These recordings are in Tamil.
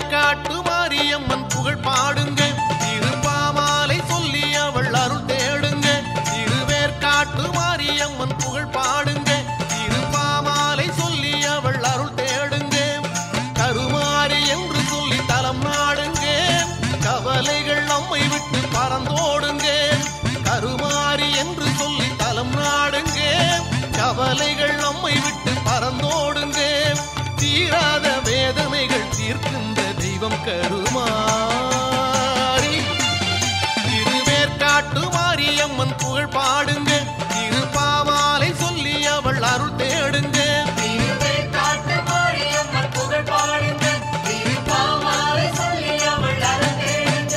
திருவேற்காட்டு மாரியம்மன் புகழ் பாடுங்க திருப்பாமாலை சொல்லி அவள் அருள் தேடுங்க திருவேற்காட்டு மாரியம்மன் புகழ் பாடுங்க திருப்பாமாலை சொல்லி அவள் அருள் தேடுங்க கருமாறி என்று சொல்லி தலம் நாடுங்க கவலைகள் நம்மை விட்டு பறந்தோடுங்க கருமாறி என்று சொல்லி தலம் நாடுங்க கவலைகள் நம்மை விட்டு பறந்தோடுங்க தீராத வேதனைகள் தீர்க்கின்ற தெய்வம் கருமாறி திருவேற்காட்டு மாரியம்மன் புகழ் பாடுங்க திருப்பாமாலை சொல்லி அவள் அருள் தேடுங்க திருவேற்காட்டு மாரியம்மன் புகழ் பாடுங்க. திருப்பாமாலை சொல்லி அவள் அருள் தேடுங்க.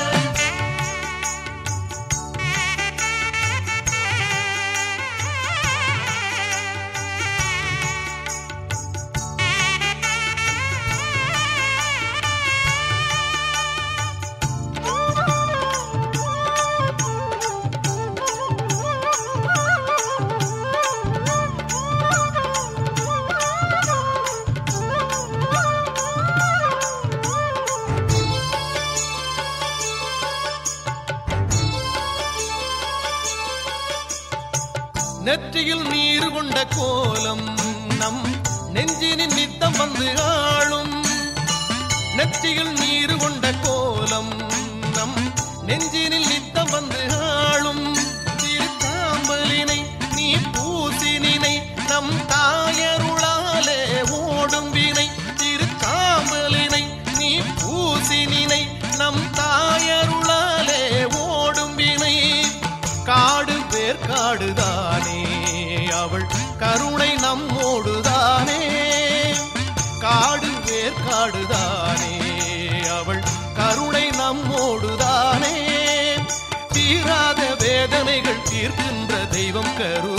நெற்றியில் நீர் கொண்ட கோலம் நம் நெஞ்சினின் நித்தம் வந்து ஆளும் நெற்றியில் நீர் கொண்ட கோலம் நம் நெஞ்சினில் நித்தம் வந்து ஆளும் திருத்தாம்பலினை நீ பூசினினை நம் தாயருளாலே ஓடும் வினை திருத்தாம்பலினை நீ பூசினினை நம் தாயருளாலே ஓடும் வினை காடு வேர்க்காடுதானே அவள் கருணை நம்மோடுதானே காடு வேர்க்காடுதானே அவள் கருணை நம்மோடுதானே தீராத வேதனைகள் தீர்க்கின்ற தெய்வம்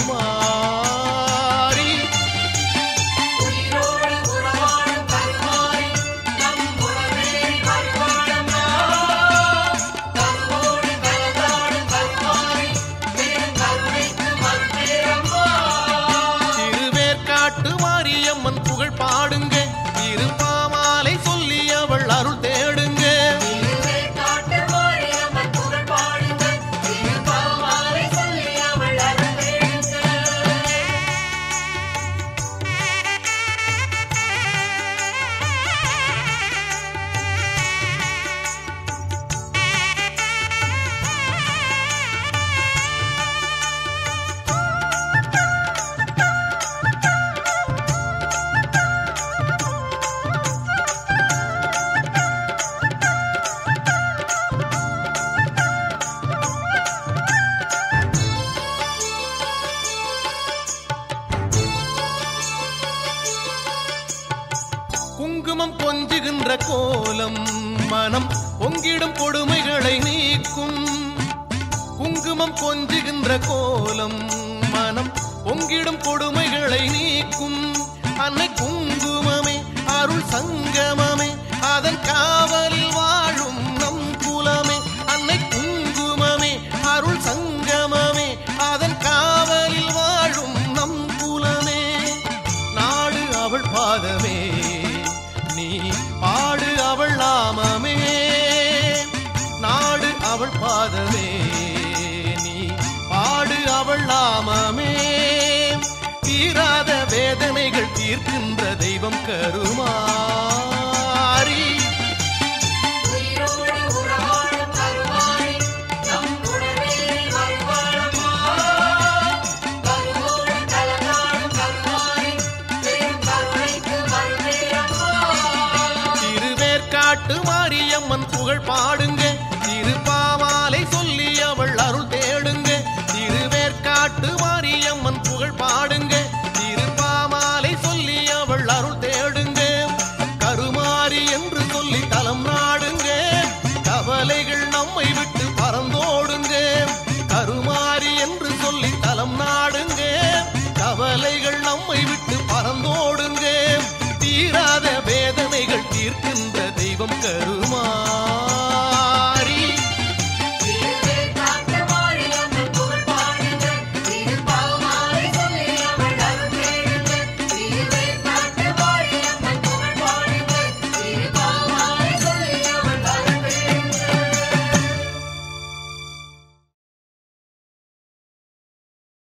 கருமாறி உயிரோடு உறவாடும் கருமாரி, நம் உறவேறி வருவாளம்மா. கருவோடு கலந்தாடும் கருமாரி, பெருங்கருணைக்கு மறுபேரம்மா. திருவேற்காட்டு மாரியம்மன் புகழ் பாடுங்க திருப்பாமாலை சொல்லி அவள் அருள் தேடுங்க திருவேற்காட்டு மாரியம்மன் புகழ் பாடுங்க. திருப்பாமாலை சொல்லி அவள் அருள் தேடுங்க. குங்குமம் கொஞ்சுகின்ற கோலம் மனம் பொங்கிடும் கொடுமைகளை நீக்கும் குங்குமம் கொஞ்சுகின்ற கோலம் மனம் பொங்கிடும் கொடுமைகளை நீக்கும் அன்னை குங்குமமே அருள் சங்கமமே அதன் காவலில் வாழும் நம் குலமே அன்னை குங்குமமே அருள் சங்கமமே அதன் காவலில் வாழும் நம் குலமே நாடு அவள் பாதமே நீ பாடு அவள் நாமமே நாடு அவள் பாதமே நீ பாடு அவள் நாமமே தீராத வேதனைகள் தீர்க்கின்ற தெய்வம் கருமாறி உயிரோடு உறவாடும் கருமாரி, நம் உணர்வேறி வருவாளம்மா. கருவோடு கலந்தாடும் கருமாரி, பெருங்கருணைக்கு மறுபேரம்மா. திருவேற்காட்டு மாரியம்மன் புகழ் பாடுங்க திருப்பாமாலை சொல்லி அவள் அருள் தேடுங்க திருவேற்காட்டு மாரியம்மன் புகழ் பாடுங்க திருப்பாமாலை சொல்லி அவள் அருள் தேடுங்க கருமாறி என்று சொல்லி தலம் நாடுங்க கவலைகள் நம்மை விட்டு பறந்தோடுங்க கருமாறி என்று சொல்லி தலம் நாடுங்க கவலைகள் நம்மை விட்டு பறந்தோடுங்க தீராத வேதனைகள் தீர்க்கின்ற தெய்வம் கரு